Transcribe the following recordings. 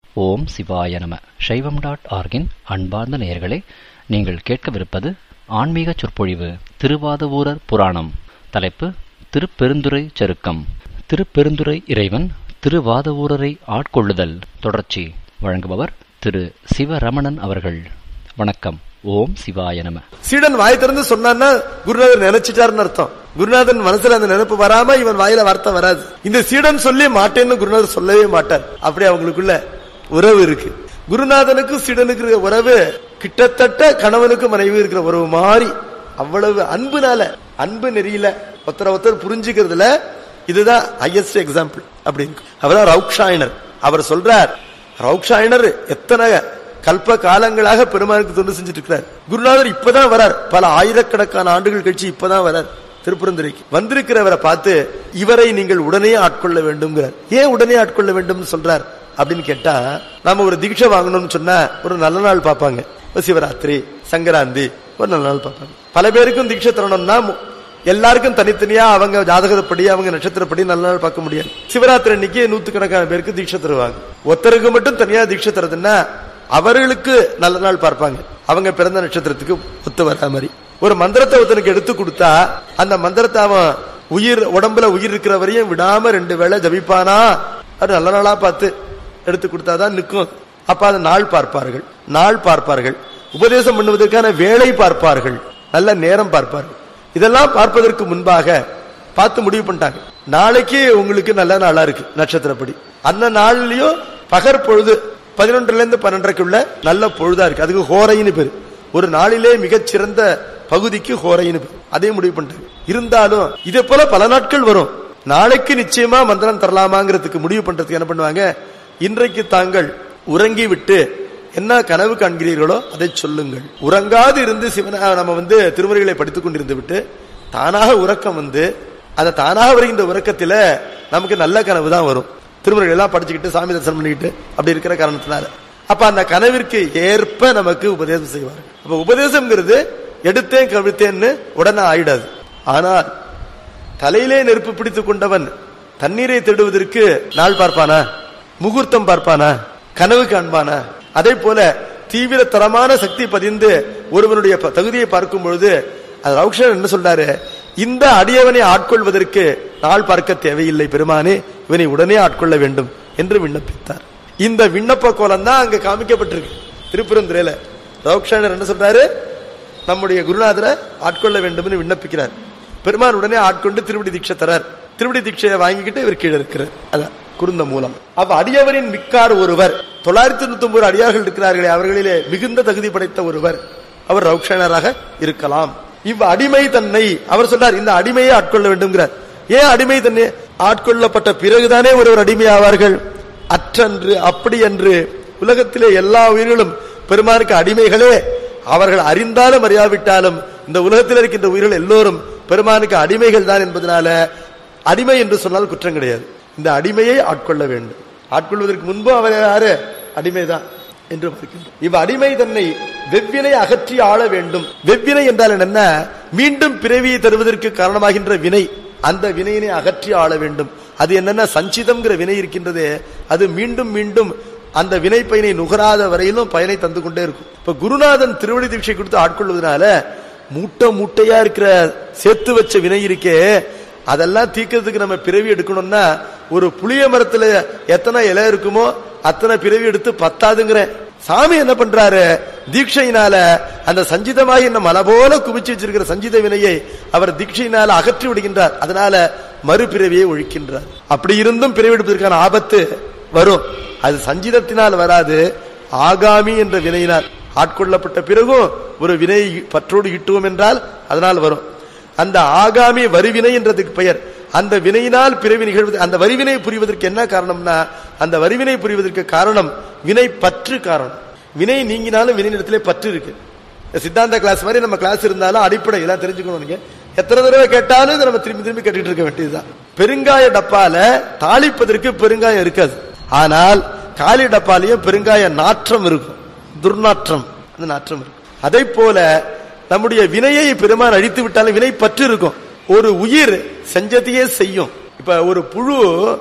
ஓம் சிவாய நம சைவம் டாட் ஆர்கின் அன்பார்ந்த நேயர்களே நீங்கள் கேட்கவிருப்பது ஆன்மீக சொற்பொழிவு திருவாதவூரர் புராணம் தலைப்பு திருப்பெருந்துறை செருக்கம் திருப்பெருந்துறை இறைவன் திருவாதவூரரை ஆட்கொள்ளுதல் தொடர்ச்சி வழங்குபவர் திரு சிவரமணன் அவர்கள் வணக்கம் ஓம் சிவாய நம சீடன் வாய் திறந்து சொன்னான்னா குருநாதர் நினைச்சிட்டாருன்னு அர்த்தம் குருநாதன் மனசுல அந்த நினைப்பு வராம இவன் வாயில வார்த்தை வராது இந்த சீடன் சொல்லி மாட்டேன்னு குருநாதர் சொல்லவே மாட்டார் அப்படி அவங்களுக்குள்ள உறவு இருக்கு குருநாதனுக்கும் சீடனுக்கு இருக்கிற உறவு கிட்டத்தட்ட கணவனுக்கு மனைவி இருக்கிற உறவு மாதிரி அவ்வளவு அன்புனால அன்பு நெறியில ஒருத்தர ஒருத்தர் புரிஞ்சுக்கிறதுல இதுதான் ஹையஸ்ட் எக்ஸாம்பிள் அப்படின்னு அவர்தான் ரவுக்ஷாயனர் அவர் சொல்றார் ரவுக்ஷாயனர் எத்தனை கல்ப காலங்களாக பெருமானுக்கு தொண்டு செஞ்சுட்டு இருக்கிறார் குருநாதர் இப்பதான் வரார் பல ஆயிரக்கணக்கான ஆண்டுகள் கழிச்சு இப்பதான் வரார் திருப்பரந்துரைக்கு வந்திருக்கிறவரை பார்த்து இவரை நீங்கள் உடனே ஆட்கொள்ள வேண்டும்ங்கிறார் ஏன் உடனே ஆட்கொள்ள வேண்டும் சொல்றார் அப்படின்னு கேட்டா நாம ஒரு தீட்சை வாங்கணும்னு சொன்னா ஒரு நல்ல நாள் பார்ப்பாங்க ஒரு சிவராத்திரி சங்கராந்தி ஒரு நல்ல நாள் பார்ப்பாங்க பல பேருக்கும் தீட்சை தரணும்னா எல்லாருக்கும் தனித்தனியா அவங்க ஜாதகப்படி அவங்க நட்சத்திரப்படி நல்ல நாள் பார்க்க முடியாது சிவராத்திரி அன்னைக்கு நூத்துக்கணக்கான பேருக்கு தீட்சை தருவாங்க ஒருத்தருக்கு மட்டும் தனியா தீட்சை தரதுன்னா அவர்களுக்கு நல்ல நாள் பார்ப்பாங்க அவங்க பிறந்த நட்சத்திரத்துக்கு ஒத்து வரா மாதிரி ஒரு மந்திரத்தை ஒருத்தனுக்கு எடுத்து கொடுத்தா அந்த மந்திரத்தை அவன் உயிர் உடம்புல உயிர் இருக்கிற வரையும் விடாம ரெண்டு வேளை ஜபிப்பானா அது நல்ல நாளா பார்த்து எடுத்து கொடுத்தாதான் நிற்கும் அப்ப அது நாள் பார்ப்பார்கள் நாள் பார்ப்பார்கள் உபதேசம் பண்ணுவதற்கான வேலை பார்ப்பார்கள் நல்ல நேரம் பார்ப்பார்கள் இதெல்லாம் பார்ப்பதற்கு முன்பாக பார்த்து முடிவு பண்ணிட்டாங்க நாளைக்கு உங்களுக்கு நல்ல நாளா இருக்கு நட்சத்திரப்படி அந்த நாள்லயும் பகற் பொழுது பதினொன்றுல இருந்து பன்னெண்டரைக்குள்ள நல்ல பொழுதா இருக்கு அதுக்கு ஹோரைன்னு பேரு ஒரு நாளிலே மிகச்சிறந்த பகுதிக்கு ஹோரைன்னு பேரு அதையும் முடிவு பண்ணிட்டாங்க இருந்தாலும் இதே போல பல நாட்கள் வரும் நாளைக்கு நிச்சயமா மந்திரம் தரலாமாங்கிறதுக்கு முடிவு பண்றதுக்கு என்ன பண்ணுவாங்க இன்றைக்கு தாங்கள் உறங்கி விட்டு என்ன கனவு காண்கிறீர்களோ அதை சொல்லுங்கள் உறங்காது இருந்து சிவன நம்ம வந்து திருமுறைகளை படித்துக் கொண்டிருந்து விட்டு தானாக உறக்கம் வந்து அந்த தானாக வருகின்ற உறக்கத்துல நமக்கு நல்ல கனவு தான் வரும் திருமுறைகள் எல்லாம் படிச்சுக்கிட்டு சாமி தரிசனம் பண்ணிக்கிட்டு அப்படி இருக்கிற காரணத்தினால அப்ப அந்த கனவிற்கு ஏற்ப நமக்கு உபதேசம் செய்வார்கள் அப்ப உபதேசம்ங்கிறது எடுத்தேன் கவிழ்த்தேன்னு உடனே ஆயிடாது ஆனால் தலையிலே நெருப்பு பிடித்துக் கொண்டவன் தண்ணீரை தேடுவதற்கு நாள் பார்ப்பானா முகூர்த்தம் பார்ப்பானா கனவு காண்பானா அதே போல தீவிர தரமான சக்தி பதிந்து ஒருவனுடைய தகுதியை பார்க்கும் பொழுது ரவுக்ஷன் என்ன சொல்றாரு இந்த அடியவனை ஆட்கொள்வதற்கு நாள் பார்க்க தேவையில்லை பெருமானே இவனை உடனே ஆட்கொள்ள வேண்டும் என்று விண்ணப்பித்தார் இந்த விண்ணப்ப கோலம் தான் அங்க காமிக்கப்பட்டிருக்கு திருப்பெருந்துறையில ரவுக்ஷானர் என்ன சொல்றாரு நம்முடைய குருநாதரை ஆட்கொள்ள வேண்டும் விண்ணப்பிக்கிறார் பெருமான் உடனே ஆட்கொண்டு திருவிடி தீட்சை தரார் திருவிடி தீட்சையை வாங்கிக்கிட்டு இவர் கீழே இருக்கிறார் அதான் குருந்த மூலம் அவ் அடியவரின் மிக்கார் ஒருவர் தொள்ளாயிரத்தி தொண்ணூத்தி ஒன்பது அடியார்கள் இருக்கிறார்களே அவர்களிலே மிகுந்த தகுதி படைத்த ஒருவர் அவர் ரவுக்ஷனராக இருக்கலாம் இவ் அடிமை தன்னை அவர் சொன்னார் இந்த அடிமையை ஆட்கொள்ள வேண்டும்ங்கிறார் ஏன் அடிமை தன்னை ஆட்கொள்ளப்பட்ட பிறகுதானே ஒருவர் அடிமை ஆவார்கள் அற்றன்று அப்படி என்று உலகத்திலே எல்லா உயிர்களும் பெருமானுக்கு அடிமைகளே அவர்கள் அறிந்தாலும் அறியாவிட்டாலும் இந்த உலகத்தில் இருக்கின்ற உயிர்கள் எல்லோரும் பெருமானுக்கு அடிமைகள் தான் என்பதனால அடிமை என்று சொன்னால் குற்றம் கிடையாது இந்த அடிமையை ஆட்கொள்ள வேண்டும் ஆட்கொள்வதற்கு முன்பு அவர் யாரு அடிமைதான் என்று பார்க்கின்றோம் இவ் அடிமை தன்னை வெவ்வினை அகற்றி ஆள வேண்டும் வெவ்வினை என்றால் என்ன மீண்டும் பிறவியை தருவதற்கு காரணமாகின்ற வினை அந்த வினையினை அகற்றி ஆள வேண்டும் அது என்னன்னா சஞ்சிதம்ங்கிற வினை இருக்கின்றது அது மீண்டும் மீண்டும் அந்த வினை பயனை நுகராத வரையிலும் பயனை தந்து கொண்டே இருக்கும் இப்ப குருநாதன் திருவடி தீட்சை கொடுத்து ஆட்கொள்வதனால மூட்டை மூட்டையா இருக்கிற சேர்த்து வச்ச வினை இருக்கே அதெல்லாம் தீக்கிறதுக்கு நம்ம பிறவி எடுக்கணும்னா ஒரு புளிய மரத்துல எத்தனை இலை இருக்குமோ அத்தனை பிறவி எடுத்து பத்தாதுங்கிற சாமி என்ன பண்றாரு தீட்சையினால அந்த சஞ்சிதமாகி என்ன மலை போல குவிச்சு வச்சிருக்கிற சஞ்சித வினையை அவர் தீட்சையினால அகற்றி விடுகின்றார் அதனால மறுபிறவியை ஒழிக்கின்றார் அப்படி இருந்தும் பிறவி எடுப்பதற்கான ஆபத்து வரும் அது சஞ்சிதத்தினால் வராது ஆகாமி என்ற வினையினால் ஆட்கொள்ளப்பட்ட பிறகும் ஒரு வினை பற்றோடு ஈட்டுவோம் என்றால் அதனால் வரும் அந்த ஆகாமி வரிவினை என்றதுக்கு பெயர் அந்த வினையினால் பிறவி நிகழ்வது அந்த வரிவினை புரிவதற்கு என்ன காரணம்னா அந்த வரிவினை புரிவதற்கு காரணம் வினை பற்று காரணம் வினை நீங்கினாலும் வினை இடத்திலே பற்று இருக்கு சித்தாந்த கிளாஸ் மாதிரி நம்ம கிளாஸ் இருந்தாலும் அடிப்படை எல்லாம் தெரிஞ்சுக்கணும் நீங்க எத்தனை தடவை கேட்டாலும் இதை நம்ம திரும்பி திரும்பி கேட்டுட்டு இருக்க வேண்டியதுதான் பெருங்காய டப்பால தாளிப்பதற்கு பெருங்காயம் இருக்காது ஆனால் காலி டப்பாலையும் பெருங்காய நாற்றம் இருக்கும் துர்நாற்றம் அந்த நாற்றம் இருக்கும் அதே போல நம்முடைய வினையை பெருமான் அழித்து விட்டாலும் வினை பற்று இருக்கும் ஒரு உயிர் செஞ்சதையே செய்யும் இப்ப ஒரு புழு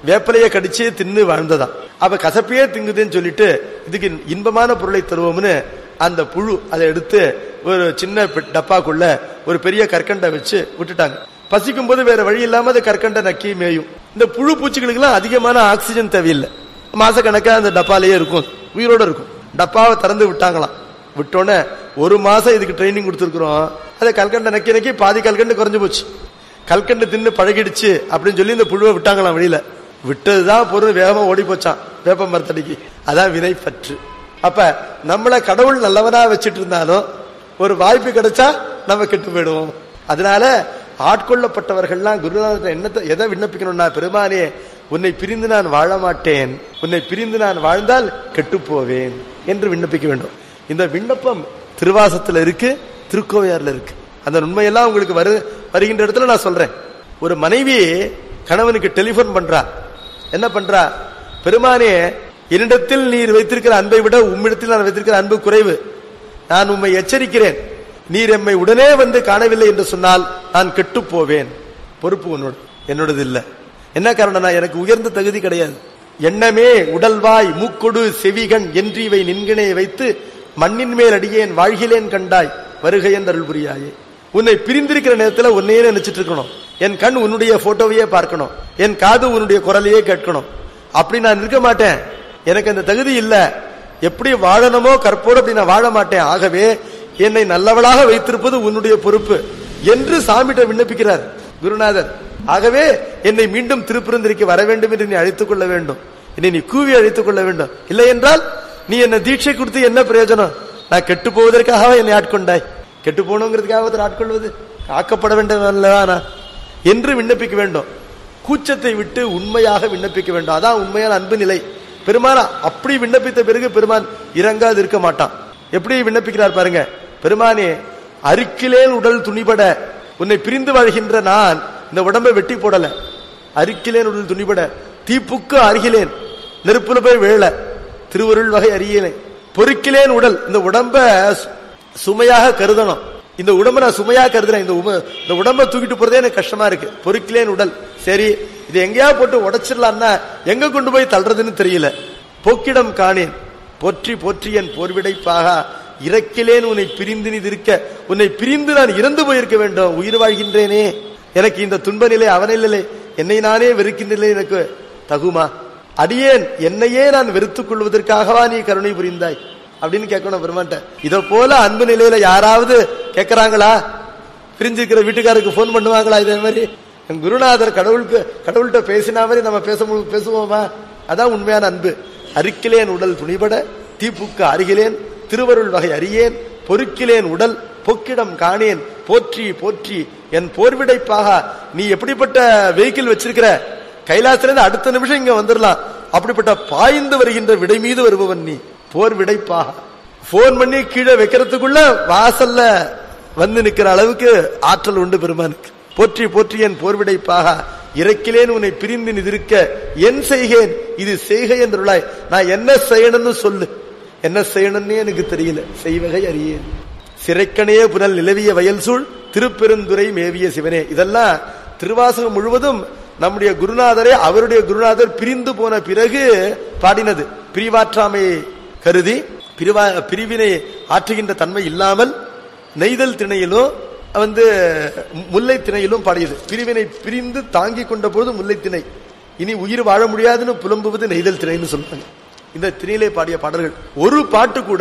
வேப்பிலைய கடிச்சே தின்னு வாழ்ந்ததாம் அப்ப கசப்பையே திங்குதுன்னு சொல்லிட்டு இதுக்கு இன்பமான பொருளை தருவோம்னு அந்த புழு அதை எடுத்து ஒரு சின்ன பெ- டப்பாக்குள்ள ஒரு பெரிய கற்கண்டை வச்சு விட்டுட்டாங்க பசிக்கும் போது வேற வழி இல்லாம அது கற்கண்டை நக்கி மேயும் இந்த புழு பூச்சிகளுக்கு எல்லாம் அதிகமான ஆக்சிஜன் தேவையில்லை மாசக்கணக்கா அந்த டப்பாலேயே இருக்கும் உயிரோட இருக்கும் டப்பாவை திறந்து விட்டாங்களாம் விட்டோன்னே ஒரு மாசம் இதுக்கு ட்ரைனிங் கொடுத்துருக்குறோம் அதை கல்கண்டை நக்கி நக்கி பாதி கல்கண்டு குறைஞ்சு போச்சு கல்கண்டு தின்னு பழகிடுச்சு அப்படின்னு சொல்லி இந்த புழுவை விட்டாங்களாம் வெளியில விட்டதுதான் பொருள் வேகமா ஓடி போச்சான் வேப்ப மரத்தடிக்கு அதான் வினை பற்று அப்ப நம்மள கடவுள் நல்லவனா வச்சிட்டு இருந்தாலும் ஒரு வாய்ப்பு கிடைச்சா நம்ம கெட்டு போயிடுவோம் அதனால ஆட்கொள்ளப்பட்டவர்கள்லாம் குருநாதர் என்னத்தை எதை விண்ணப்பிக்கணும்னா பெருமானே உன்னை பிரிந்து நான் வாழ மாட்டேன் உன்னை பிரிந்து நான் வாழ்ந்தால் கெட்டு போவேன் என்று விண்ணப்பிக்க வேண்டும் இந்த விண்ணப்பம் திருவாசத்துல இருக்கு திருக்கோவையார்ல இருக்கு அந்த உண்மையெல்லாம் உங்களுக்கு வரு வருகின்ற இடத்துல நான் சொல்றேன் ஒரு மனைவி கணவனுக்கு டெலிபோன் பண்றா என்ன பண்றா பெருமானே என்னிடத்தில் நீர் வைத்திருக்கிற அன்பை விட உம்மிடத்தில் நான் வைத்திருக்கிற அன்பு குறைவு நான் உம்மை எச்சரிக்கிறேன் நீர் எம்மை உடனே வந்து காணவில்லை என்று சொன்னால் நான் கெட்டு போவேன் பொறுப்பு உன்னோட என்னோடது இல்ல என்ன காரணம்னா எனக்கு உயர்ந்த தகுதி கிடையாது எண்ணமே உடல்வாய் மூக்கொடு செவிகண் என்று இவை நின்கினை வைத்து மண்ணின் மேல் அடியேன் வாழ்கிலேன் கண்டாய் வருகை என்று அருள் புரியாயே உன்னை பிரிந்திருக்கிற நேரத்துல உன்னையே நினைச்சிட்டு இருக்கணும் என் கண் உன்னுடைய போட்டோவையே பார்க்கணும் என் காது உன்னுடைய குரலையே கேட்கணும் அப்படி நான் இருக்க மாட்டேன் எனக்கு அந்த தகுதி இல்ல எப்படி வாழணுமோ கற்போடு அப்படி நான் வாழ மாட்டேன் ஆகவே என்னை நல்லவளாக வைத்திருப்பது உன்னுடைய பொறுப்பு என்று சாமிகிட்ட விண்ணப்பிக்கிறார் குருநாதர் ஆகவே என்னை மீண்டும் திருப்பெருந்திரிக்கு வர வேண்டும் என்று நீ அழைத்துக் கொள்ள வேண்டும் என்னை நீ கூவி அழைத்துக் கொள்ள வேண்டும் இல்லை என்றால் நீ என்ன தீட்சை கொடுத்து என்ன பிரயோஜனம் நான் கெட்டு போவதற்காகவா என்னை ஆட்கொண்டாய் கெட்டு போகணுங்கிறதுக்காக ஒருத்தர் ஆட்கொள்வது காக்கப்பட வேண்டும் அல்லவா நான் என்று விண்ணப்பிக்க வேண்டும் கூச்சத்தை விட்டு உண்மையாக விண்ணப்பிக்க வேண்டும் அதான் உண்மையான அன்பு நிலை பெருமான் அப்படி விண்ணப்பித்த பிறகு பெருமான் இறங்காது இருக்க மாட்டான் எப்படி விண்ணப்பிக்கிறார் பாருங்க பெருமானே அருக்கிலேன் உடல் துணிபட உன்னை பிரிந்து வாழ்கின்ற நான் இந்த உடம்பை வெட்டி போடல அருக்கிலேன் உடல் துணிபட தீப்புக்கு அருகிலேன் நெருப்புல போய் வேள திருவருள் வகை அறியலே பொறுக்கிலேன் உடல் இந்த உடம்ப சு- சுமையாக கருதணும் இந்த உடம்ப நான் சுமையா கருதுறேன் இந்த உம- இந்த உடம்ப தூக்கிட்டு போறதே எனக்கு கஷ்டமா இருக்கு பொறுக்கிலேன் உடல் சரி இது எங்கேயா போட்டு உடைச்சிடலாம்னா எங்க கொண்டு போய் தள்ளுறதுன்னு தெரியல போக்கிடம் காணேன் போற்றி போற்றி என் போர்விடைப்பாக இறக்கிலேன் உன்னை பிரிந்து நீ இருக்க உன்னை பிரிந்து நான் இறந்து போயிருக்க வேண்டும் உயிர் வாழ்கின்றேனே எனக்கு இந்த துன்ப நிலை அவனில்லை என்னை நானே வெறுக்கின்ற நிலை எனக்கு தகுமா அடியேன் என்னையே நான் வெறுத்துக் கொள்வதற்காகவா நீ கருணை புரிந்தாய் அப்படின்னு கேட்கணும் பெருமான்ட்ட இத போல அன்பு நிலையில யாராவது கேட்கறாங்களா பிரிஞ்சிருக்கிற வீட்டுக்காருக்கு போன் பண்ணுவாங்களா இதே மாதிரி என் குருநாதர் கடவுளுக்கு கடவுள்கிட்ட பேசினா மாதிரி நம்ம பேச மு- பேசுவோமா அதான் உண்மையான அன்பு அருக்கிலேன் உடல் துணிபட தீப்புக்கு அருகிலேன் திருவருள் வகை அறியேன் பொறுக்கிலேன் உடல் பொக்கிடம் காணேன் போற்றி போற்றி என் போர்விடைப்பாக நீ எப்படிப்பட்ட வெஹிக்கிள் வச்சிருக்கிற கைலாசிலிருந்து அடுத்த நிமிஷம் இங்க வந்துடலாம் அப்படிப்பட்ட பாய்ந்து வருகின்ற விடை மீது வருபவன் நீ போர் விடைப்பாக போன் பண்ணி கீழே வைக்கிறதுக்குள்ள வாசல்ல வந்து நிக்கிற அளவுக்கு ஆற்றல் உண்டு பெருமானுக்கு போற்றி போற்றி என் போர்விடைப்பாக இறக்கிலேன் உன்னை பிரிந்து நிதிருக்க என் செய்கேன் இது செய்கை என்றுள்ளாய் நான் என்ன செய்யணும்னு சொல்லு என்ன செய்யணும்னே எனக்கு தெரியல செய்வகை அறியேன் சிறைக்கணையே புனல் நிலவிய வயல் சூழ் திருப்பெருந்துறை மேவிய சிவனே இதெல்லாம் திருவாசகம் முழுவதும் நம்முடைய குருநாதரை அவருடைய குருநாதர் பிரிந்து போன பிறகு பாடினது பிரிவாற்றாமையை கருதி பிரிவா பிரிவினை ஆற்றுகின்ற தன்மை இல்லாமல் நெய்தல் திணையிலும் வந்து முல்லை திணையிலும் பாடியது பிரிவினை பிரிந்து தாங்கி கொண்ட பொழுது முல்லை திணை இனி உயிர் வாழ முடியாதுன்னு புலம்புவது நெய்தல் திணைன்னு சொல்றாங்க இந்த திணையிலே பாடிய பாடல்கள் ஒரு பாட்டு கூட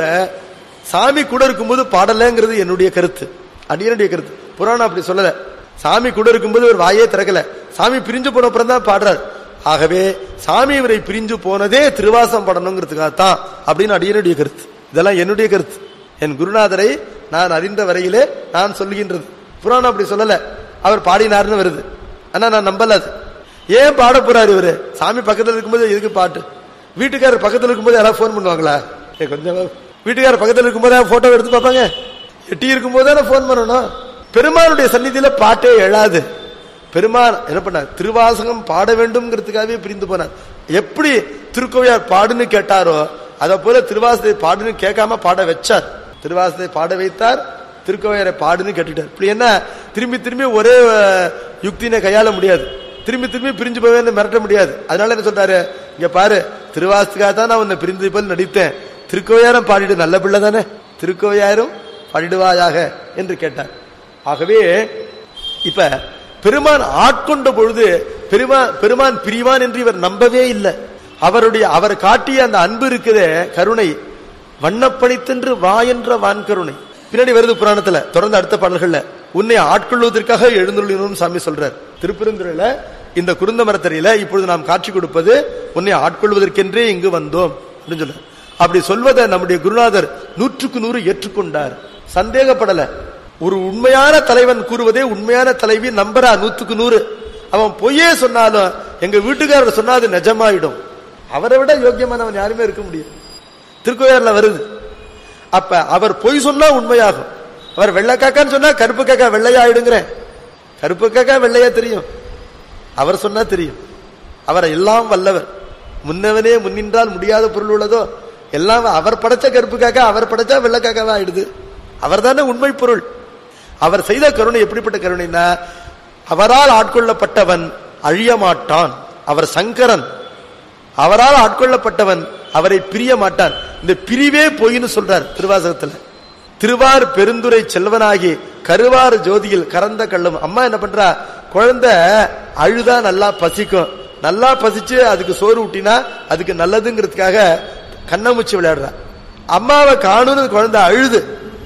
சாமி கூட இருக்கும்போது பாடலங்கிறது என்னுடைய கருத்து அடியனுடைய கருத்து புராணம் அப்படி சொல்லல சாமி கூட இருக்கும்போது ஒரு வாயே திறக்கல சாமி பிரிஞ்சு போன அப்புறம் தான் பாடுறார் ஆகவே சாமி இவரை பிரிஞ்சு போனதே திருவாசம் படணுங்கிறதுக்காகத்தான் அப்படின்னு அடியனுடைய கருத்து இதெல்லாம் என்னுடைய கருத்து என் குருநாதரை நான் அறிந்த வரையிலே நான் சொல்கின்றது புராணம் அப்படி சொல்லல அவர் பாடினார்னு வருது ஆனா நான் நம்பல அது ஏன் பாட போறாரு இவரு சாமி பக்கத்துல இருக்கும்போது எதுக்கு பாட்டு வீட்டுக்காரர் பக்கத்துல இருக்கும்போது யாராவது ஃபோன் பண்ணுவாங்களா ஏய், கொஞ்சம் வீட்டுக்காரர் பக்கத்துல இருக்கும்போது போட்டோ எடுத்து பார்ப்பாங்க எட்டி இருக்கும்போது தானே ஃபோன் பண்ணணும் பெருமானுடைய சந்நிதியில பாட்டே எழாது பெருமான் என்ன பண்ணார் திருவாசகம் பாட வேண்டும்ங்கிறதுக்காகவே பிரிந்து போனார் எப்படி திருக்கோவையார் பாடுன்னு கேட்டாரோ அதை போல திருவாசத்தை பாடுன்னு கேட்காம பாட வச்சார் திருவாசத்தை பாட வைத்தார் திருக்கோவையாரை பாடுன்னு கேட்டுட்டார் இப்படி என்ன திரும்பி திரும்பி ஒரே அஹ், யுக்தினை கையாள முடியாது திரும்பி திரும்பி பிரிஞ்சு போவேன்னு மிரட்ட முடியாது அதனால என்ன சொல்றாரு இங்க பாரு திருவாசத்துக்காக தான் நான் உன்னை பிரிந்து போல் நடித்தேன் திருக்கோயாரம் பாடிடு நல்ல பிள்ளை தானே திருக்கோயாரும் பாடிடுவாயாக என்று கேட்டார் ஆகவே இப்ப பெருமான் ஆட்கொண்ட பொழுது பெருமான் பெருமான் பிரிவான் என்று இவர் நம்பவே இல்லை அவருடைய அவர் காட்டிய அந்த அன்பு இருக்குதே கருணை வண்ணப்பணித்தென்று வா என்ற வான் கருணை பின்னாடி வருது புராணத்துல தொடர்ந்து அடுத்த பாடல்கள்ல உன்னை ஆட்கொள்வதற்காக எழுந்துள்ளினும் சாமி சொல்றார் திருப்பெருந்துறையில இந்த குருந்த மரத்தரையில இப்பொழுது நாம் காட்சி கொடுப்பது உன்னை ஆட்கொள்வதற்கென்றே இங்கு வந்தோம் அப்படின்னு சொல்ல அப்படி சொல்வதை நம்முடைய குருநாதர் நூற்றுக்கு நூறு ஏற்றுக்கொண்டார் சந்தேகப்படல ஒரு உண்மையான தலைவன் கூறுவதே உண்மையான தலைவி நம்புறா நூத்துக்கு நூறு அவன் பொய்யே சொன்னாலும் எங்க வீட்டுக்காரர் சொன்னா அது நிஜமாயிடும் அவரை விட யோக்கியமானவன் யாருமே இருக்க முடியாது திருக்கோயாறுல வருது அப்ப அவர் பொய் சொன்னா உண்மையாகும் அவர் வெள்ளை காக்கான்னு சொன்னா கருப்பு காக்கா வெள்ளையாயிடுங்கிறேன் கருப்பு காக்கா வெள்ளையா தெரியும் அவர் சொன்னா தெரியும் அவர் எல்லாம் வல்லவர் முன்னவனே முன்னின்றால் முடியாத பொருள் உள்ளதோ எல்லாம் அவர் படைச்ச கருப்பு காக்கா அவர் படைச்சா வெள்ளை காக்காவா ஆயிடுது அவர் தானே உண்மை பொருள் அவர் செய்த கருணை எப்படிப்பட்ட கருணைனா அவரால் ஆட்கொள்ளப்பட்டவன் அழிய மாட்டான் அவர் சங்கரன் அவரால் ஆட்கொள்ளப்பட்டவன் அவரை பிரிய மாட்டான் இந்த பிரிவே பொய்ன்னு சொல்றார் திருவாசகத்துல திருவார் பெருந்துரை செல்வனாகி கருவார் ஜோதியில் கறந்த கள்ளும் அம்மா என்ன பண்றா குழந்தை அழுதா நல்லா பசிக்கும் நல்லா பசிச்சு அதுக்கு சோறு ஊட்டினா அதுக்கு நல்லதுங்கிறதுக்காக கண்ணாமூச்சி விளையாடுறா அம்மாவை காணும்னு குழந்தை அழுது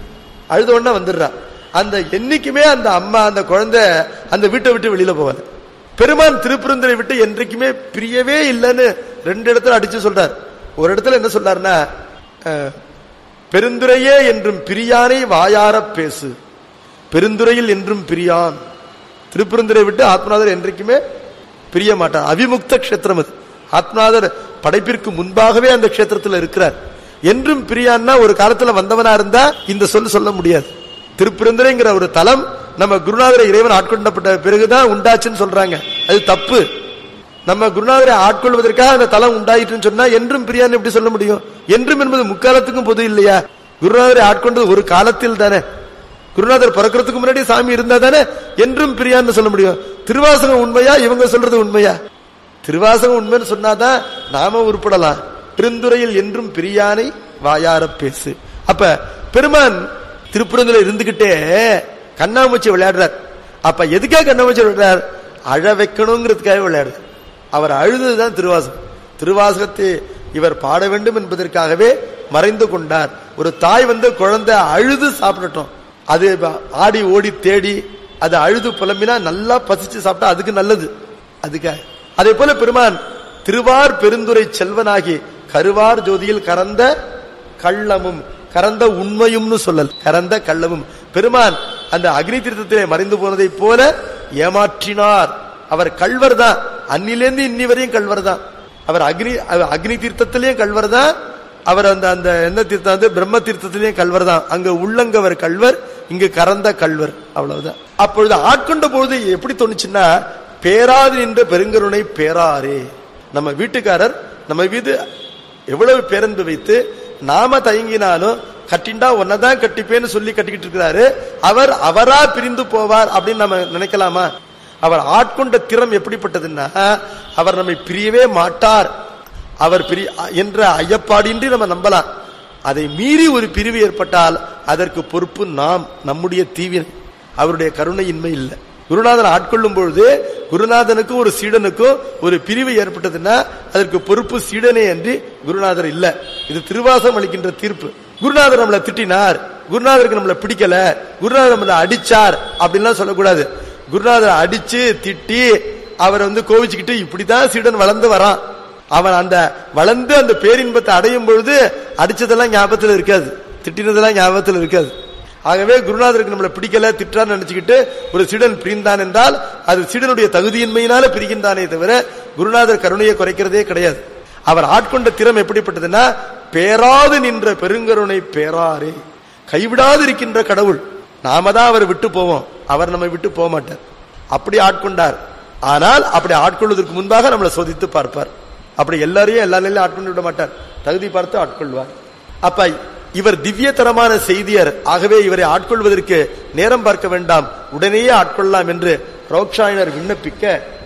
அழுத உடனே வந்துடுறா அந்த என்னைக்குமே அந்த அம்மா அந்த குழந்தை அந்த வீட்டை விட்டு வெளியில போவாது பெருமான் திருப்பெருந்துரை விட்டு என்றைக்குமே பிரியவே இல்லைன்னு ரெண்டு இடத்துல அடிச்சு சொல்றார் ஒரு இடத்துல என்ன சொல்றாருன்னா அஹ், பெருந்துரையே என்றும் பிரியானை வாயார பேசு பெருந்துரையில் என்றும் பிரியான் திருப்பெருந்துரை விட்டு ஆத்மநாதர் என்றைக்குமே பிரிய மாட்டார் அவிமுக்த கஷேத்திரம் அது ஆத்மநாதர் படைப்பிற்கு முன்பாகவே அந்த கஷேத்திரத்தில் இருக்கிறார் என்றும் பிரியான்னா ஒரு காலத்துல வந்தவனா இருந்தா இந்த சொல் சொல்ல முடியாது திருப்பெருந்துரைங்கிற ஒரு தலம் நம்ம குருநாதரை இறைவன் ஆட்கொண்டப்பட்ட பிறகுதான் உண்டாச்சுன்னு சொல்றாங்க அது தப்பு நம்ம குருநாதரை ஆட்கொள்வதற்காக அந்த தலம் உண்டாயிட்டுன்னு சொன்னா என்றும் பிரியான்னு எப்படி சொல்ல முடியும் என்றும் என்பது முக்காலத்துக்கும் பொது இல்லையா குருநாதரை ஆட்கொண்டது ஒரு காலத்தில் தானே குருநாதர் பிறக்கிறதுக்கு முன்னாடி சாமி இருந்தா தானே என்றும் பிரியான்னு சொல்ல முடியும் திருவாசகம் உண்மையா இவங்க சொல்றது உண்மையா திருவாசகம் உண்மைன்னு சொன்னாதான் நாம உருப்படலாம் பெருந்துறையில் என்றும் பிரியானை வாயார பேசு அப்ப பெருமான் திருப்புறந்துல இருந்துகிட்டே கண்ணாமூச்சி விளையாடுறார் அப்ப எதுக்காக கண்ணாமூச்சி விளையாடுறார் அழ வைக்கணுங்கிறதுக்காக விளையாடுறார் அவர் அழுதுதான் திருவாசகம் திருவாசகத்தை இவர் பாட வேண்டும் என்பதற்காகவே மறைந்து கொண்டார் ஒரு தாய் வந்து குழந்தை அழுது சாப்பிடட்டும் அது ஆடி ஓடி தேடி அது அழுது புலம்பினா நல்லா பசிச்சு சாப்பிட்டா அதுக்கு நல்லது அதுக்காக அதே போல பெருமான் திருவார் பெருந்துரை செல்வனாகி கருவார் ஜோதியில் கறந்த கள்ளமும் கறந்த உண்மையும்னு சொல்லல் கறந்த கள்ளமும் பெருமான் அந்த அக்னி தீர்த்தத்திலே மறைந்து போனதைப் போல ஏமாற்றினார் அவர் கல்வர் தான் அன்னிலேருந்து இன்னி வரையும் கல்வர் தான் அவர் அக்னி அவர் அக்னி தீர்த்தத்திலையும் கல்வர் தான் அவர் அந்த அந்த எந்த தீர்த்தம் வந்து பிரம்ம தீர்த்தத்திலையும் கல்வர் தான் அங்க உள்ளங்கவர் கல்வர் இங்கு கறந்த கல்வர் அவ்வளவுதான் அப்பொழுது ஆட்கொண்ட பொழுது எப்படி தோணுச்சுன்னா பேராது நின்ற பெருங்கருணை பேராரே நம்ம வீட்டுக்காரர் நம்ம வீடு எவ்வளவு பேரன்பு வைத்து நாம தயங்கினாலும் கட்டிண்டா ஒன்னதான் கட்டிப்பேன்னு சொல்லி கட்டிக்கிட்டு இருக்கிறாரு அவர் அவரா பிரிந்து போவார் அப்படின்னு நம்ம நினைக்கலாமா அவர் ஆட்கொண்ட திறம் எப்படிப்பட்டதுன்னா அவர் நம்மை பிரியவே மாட்டார் அவர் பிரி என்ற ஐயப்பாடின்றி நம்ம நம்பலாம் அதை மீறி ஒரு பிரிவு ஏற்பட்டால் அதற்கு பொறுப்பு நாம் நம்முடைய தீவினை அவருடைய கருணையின்மை இல்லை குருநாதன் ஆட்கொள்ளும் பொழுது குருநாதனுக்கும் ஒரு சீடனுக்கும் ஒரு பிரிவு ஏற்பட்டதுன்னா அதற்கு பொறுப்பு சீடனே அன்றி குருநாதர் இல்ல இது திருவாசம் அளிக்கின்ற தீர்ப்பு குருநாதர் நம்மளை திட்டினார் குருநாதருக்கு நம்மளை பிடிக்கல குருநாதர் நம்மளை அடிச்சார் அப்படின்லாம் சொல்லக்கூடாது குருநாதரை அடிச்சு திட்டி அவர் வந்து கோவிச்சுக்கிட்டு இப்படிதான் சீடன் வளர்ந்து வரான் அவன் அந்த வளர்ந்து அந்த பேரின்பத்தை அடையும் பொழுது அடிச்சதெல்லாம் ஞாபகத்தில் இருக்காது திட்டினதெல்லாம் ஞாபகத்தில் இருக்காது ஆகவே குருநாதருக்கு நம்மளை பிடிக்கல திட்டான்னு நினைச்சுக்கிட்டு ஒரு சீடன் பிரிந்தான் என்றால் அது சீடனுடைய தகுதியின்மையினால பிரிகின்றானே தவிர குருநாதர் கருணையை குறைக்கிறதே கிடையாது அவர் ஆட்கொண்ட திறம் எப்படிப்பட்டதுன்னா பேராது நின்ற பெருங்கருணை பேராரே கைவிடாது இருக்கின்ற கடவுள் நாம தான் அவர் விட்டு போவோம் அவர் நம்மை விட்டு போக மாட்டார் அப்படி ஆட்கொண்டார் ஆனால் அப்படி ஆட்கொள்வதற்கு முன்பாக நம்மளை சோதித்து பார்ப்பார் அப்படி எல்லாரையும் எல்லா நிலையிலும் ஆட்கொண்டு விட மாட்டார் தகுதி பார்த்து ஆட்கொள்வார் அப்ப இவர் திவ்யதரமான செய்தியர் ஆகவே இவரை ஆட்கொள்வதற்கு நேரம் பார்க்க வேண்டாம் உடனேயே ஆட்கொள்ளலாம் என்று ரோக்ஷாயினர் விண்ணப்பிக்க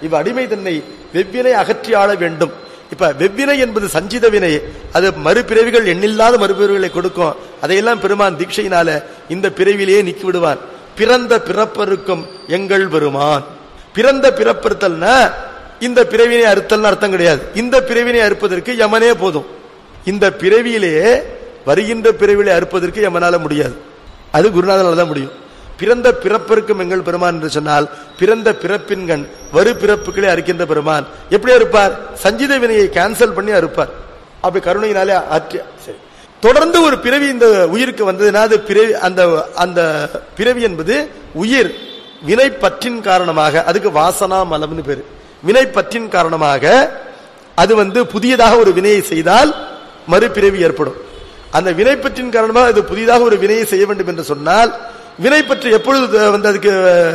இவ் அடிமை தன்னை வெவ்வினை அகற்றி ஆள வேண்டும் இப்ப வெவ்வினை என்பது சஞ்சித வினை அது மறுபிறவிகள் எண்ணில்லாத மறுபிறவிகளை கொடுக்கும் அதையெல்லாம் பெருமான் தீட்சையினால இந்த பிறவிலேயே நீக்கி விடுவான் பிறந்த பிறப்பருக்கும் எங்கள் பெருமான் பிறந்த பிறப்பறுத்தல்னா இந்த பிறவினை அறுத்தல்னு அர்த்தம் கிடையாது இந்த பிறவினை அறுப்பதற்கு யமனே போதும் இந்த பிறவியிலே வருகின்ற பிறவிலை அறுப்பதற்கு யமனால முடியாது அது குருநாதனால தான் முடியும் பிறந்த பிறப்பிற்கும் எங்கள் பெருமான் என்று சொன்னால் பிறந்த பிறப்பின்கண் வரு பிறப்புகளை அறுக்கின்ற பெருமான் எப்படி அறுப்பார் சஞ்சித வினையை கேன்சல் பண்ணி அறுப்பார் அப்படி கருணையினாலே ஆற்றி சரி தொடர்ந்து ஒரு பிறவி இந்த உயிருக்கு வந்ததுன்னா அது பிறவி அந்த அந்த பிறவி என்பது உயிர் வினை பற்றின் காரணமாக அதுக்கு வாசனா மலம்னு பேரு வினை பற்றின் காரணமாக அது வந்து புதியதாக ஒரு வினையை செய்தால் மறுபிறவி ஏற்படும் அந்த வினை பற்றின் காரணமாக அது புதிதாக ஒரு வினையை செய்ய வேண்டும் என்று சொன்னால் வினை பற்றி எப்பொழுது வந்து அதுக்கு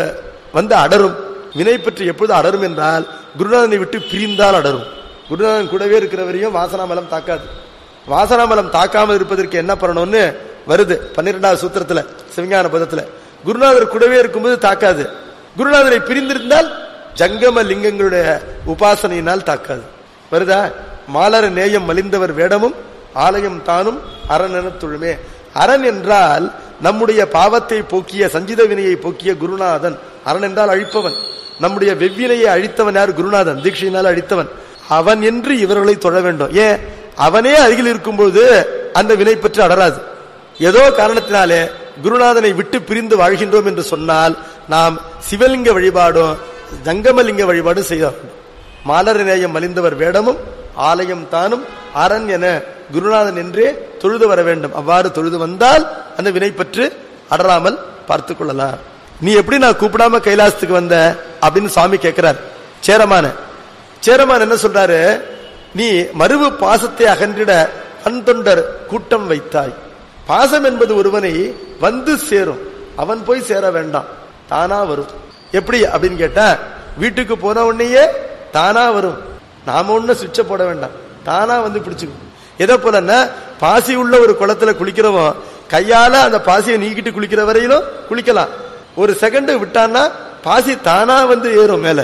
வந்து அடரும் வினை பற்றி எப்பொழுது அடரும் என்றால் குருநாதனை விட்டு பிரிந்தால் அடரும் குருநாதன் கூடவே இருக்கிற வரையும் வாசனாமலம் தாக்காது வாசனாமலம் தாக்காமல் இருப்பதற்கு என்ன பண்ணணும்னு வருது பன்னிரெண்டாவது சூத்திரத்துல சிவஞான பதத்துல குருநாதர் கூடவே இருக்கும்போது தாக்காது குருநாதரை பிரிந்திருந்தால் ஜங்கம லிங்கங்களுடைய உபாசனையினால் தாக்காது வருதா மாலர நேயம் மலிந்தவர் வேடமும் ஆலயம் தானும் அரண் எனத் தொழுமே அரண் என்றால் நம்முடைய பாவத்தை போக்கிய சஞ்சித வினையை போக்கிய குருநாதன் அரண் என்றால் அழிப்பவன் நம்முடைய வெவ்வினையை அழித்தவன் யார் குருநாதன் தீட்சையினால் அழித்தவன் அவன் என்று இவர்களை தொழ வேண்டும் ஏன் அவனே அருகில் இருக்கும்போது அந்த வினை பற்றி அடராது ஏதோ காரணத்தினாலே குருநாதனை விட்டு பிரிந்து வாழ்கின்றோம் என்று சொன்னால் நாம் சிவலிங்க வழிபாடும் ஜங்கமலிங்க வழிபாடும் செய்ய வேண்டும் மாலர் நேயம் மலிந்தவர் வேடமும் ஆலயம் தானும் அரண் என குருநாதன் என்றே தொழுது வர வேண்டும் அவ்வாறு தொழுது வந்தால் அந்த வினை பற்று அடராமல் பார்த்துக் கொள்ளலாம் நீ எப்படி நான் கூப்பிடாம கைலாசத்துக்கு வந்த அப்படின்னு சுவாமி கேட்கிறார் சேரமான சேரமான் என்ன சொல்றாரு நீ மறுவு பாசத்தை அகன்றிட பன்தொண்டர் கூட்டம் வைத்தாய் பாசம் என்பது ஒருவனை வந்து சேரும் அவன் போய் சேர வேண்டாம் தானா வரும் எப்படி அப்படின்னு கேட்டா வீட்டுக்கு போன உடனேயே தானா வரும் நாம ஒண்ணு சுவிட்ச போட வேண்டாம் தானா வந்து பிடிச்சுக்கும் எதை போலன்னா பாசி உள்ள ஒரு குளத்துல குளிக்கிறவன் கையால அந்த பாசியை நீக்கிட்டு குளிக்கிற வரையிலும் குளிக்கலாம் ஒரு செகண்ட் விட்டான்னா பாசி தானா வந்து ஏறும் மேல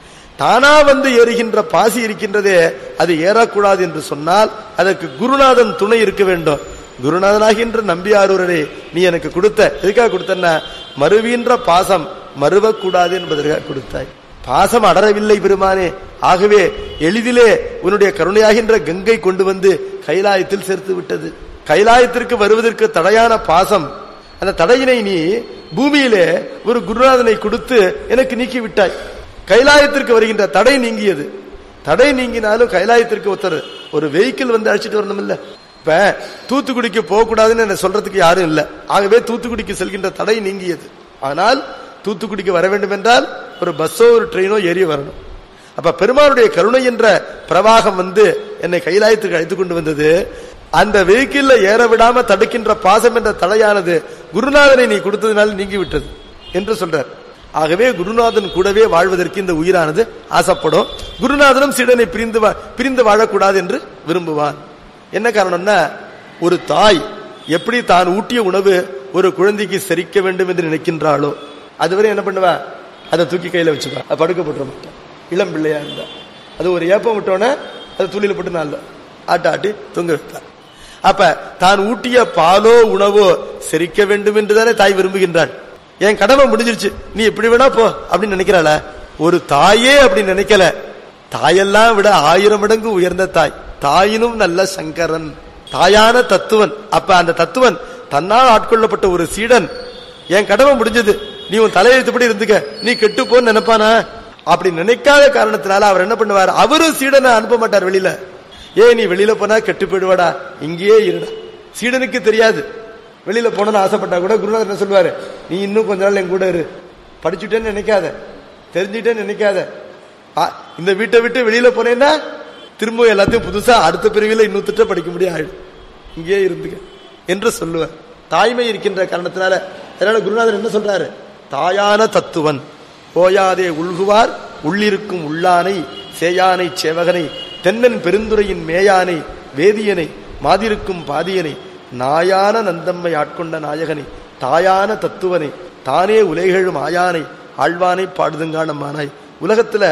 தானா வந்து ஏறுகின்ற பாசி இருக்கின்றதே அது ஏறக்கூடாது என்று சொன்னால் அதற்கு குருநாதன் துணை இருக்க வேண்டும் குருநாதனாகின்ற நம்பியாரூரரே நீ எனக்கு கொடுத்த எதுக்காக கொடுத்தன்னா மறுவீன்ற பாசம் மறுவக்கூடாது என்பதற்காக கொடுத்தாய் பாசம் அடரவில்லை பெருமானே ஆகவே எளிதிலே உன்னுடைய கருணையாகின்ற கங்கை கொண்டு வந்து கைலாயத்தில் சேர்த்து விட்டது கைலாயத்திற்கு வருவதற்கு தடையான பாசம் அந்த தடையினை நீ பூமியிலே ஒரு குருநாதனை கொடுத்து எனக்கு நீக்கி விட்டாய் கைலாயத்திற்கு வருகின்ற தடை நீங்கியது தடை நீங்கினாலும் கைலாயத்திற்கு ஒருத்தர் ஒரு வெஹிக்கிள் வந்து அழைச்சிட்டு வரணும் இல்ல இப்ப தூத்துக்குடிக்கு போக கூடாதுன்னு என்ன சொல்றதுக்கு யாரும் இல்ல ஆகவே தூத்துக்குடிக்கு செல்கின்ற தடை நீங்கியது ஆனால் தூத்துக்குடிக்கு வர வேண்டும் என்றால் ஒரு பஸ்ஸோ ஒரு ட்ரெயினோ ஏறி வரணும் அப்ப பெருமானுடைய கருணை என்ற பிரவாகம் வந்து என்னை கைலாயத்துக்கு அழைத்து கொண்டு வந்தது அந்த வெஹிக்கிள்ல ஏற விடாம தடுக்கின்ற பாசம் என்ற தடையானது குருநாதனை நீ கொடுத்ததுனால நீங்கி விட்டது என்று சொல்றார் ஆகவே குருநாதன் கூடவே வாழ்வதற்கு இந்த உயிரானது ஆசைப்படும் குருநாதனும் சீடனை பிரிந்து வா- பிரிந்து வாழக்கூடாது என்று விரும்புவான் என்ன காரணம்னா ஒரு தாய் எப்படி தான் ஊட்டிய உணவு ஒரு குழந்தைக்கு செரிக்க வேண்டும் என்று நினைக்கின்றாளோ அதுவரை என்ன பண்ணுவா அதை தூக்கி கையில வச்சுப்பா அது படுக்க போட்டுற மாட்டான் இளம் பிள்ளையா இருந்தா அது ஒரு ஏப்பம் விட்டோன்னே அது துளியில போட்டு நாள் ஆட்ட ஆட்டி தொங்க வைப்பார் அப்ப தான் ஊட்டிய பாலோ உணவோ செரிக்க வேண்டும் என்றுதானே தாய் விரும்புகின்றாள் என் கடமை முடிஞ்சிருச்சு நீ எப்படி வேணா போ அப்படின்னு நினைக்கிறாள ஒரு தாயே அப்படி நினைக்கல தாயெல்லாம் விட ஆயிரம் மடங்கு உயர்ந்த தாய் தாயினும் நல்ல சங்கரன் தாயான தத்துவன் அப்ப அந்த தத்துவன் தன்னால் ஆட்கொள்ளப்பட்ட ஒரு சீடன் என் கடமை முடிஞ்சது நீ உன் தலையெழுத்துப்படி இருந்துக்க நீ கெட்டு போன்னு நினைப்பானா அப்படி நினைக்காத காரணத்தினால அவர் என்ன பண்ணுவார் அவரும் சீடனை அனுப்ப மாட்டார் வெளியில ஏ நீ வெளியில போனா கெட்டு போயிடுவாடா இங்கேயே இருடா சீடனுக்கு தெரியாது வெளியில போனோம்னு ஆசைப்பட்டா கூட குருநாதர் என்ன சொல்லுவாரு நீ இன்னும் கொஞ்ச நாள் என் கூட இரு படிச்சுட்டேன்னு நினைக்காத தெரிஞ்சுட்டேன்னு நினைக்காத ஆ, இந்த வீட்டை விட்டு வெளியில போனேன்னா திரும்ப எல்லாத்தையும் புதுசா அடுத்த பிரிவில இன்னொருத்திட்ட படிக்க முடியும் ஆயிடும் இங்கேயே இருந்துக்க என்று சொல்லுவார் தாய்மை இருக்கின்ற காரணத்தினால அதனால குருநாதர் என்ன சொல்றாரு தாயான தத்துவன் போயாதே உள்குவார் உள்ளிருக்கும் உள்ளானை சேயானை சேவகனை தென்னன் பெருந்துரையின் மேயானை வேதியனை மாதிருக்கும் பாதியனை நாயான நந்தம்மை ஆட்கொண்ட நாயகனை தாயான தத்துவனை தானே உலகெழும் ஆயானை ஆழ்வானை பாடுதுங்கானமானாய் உலகத்துல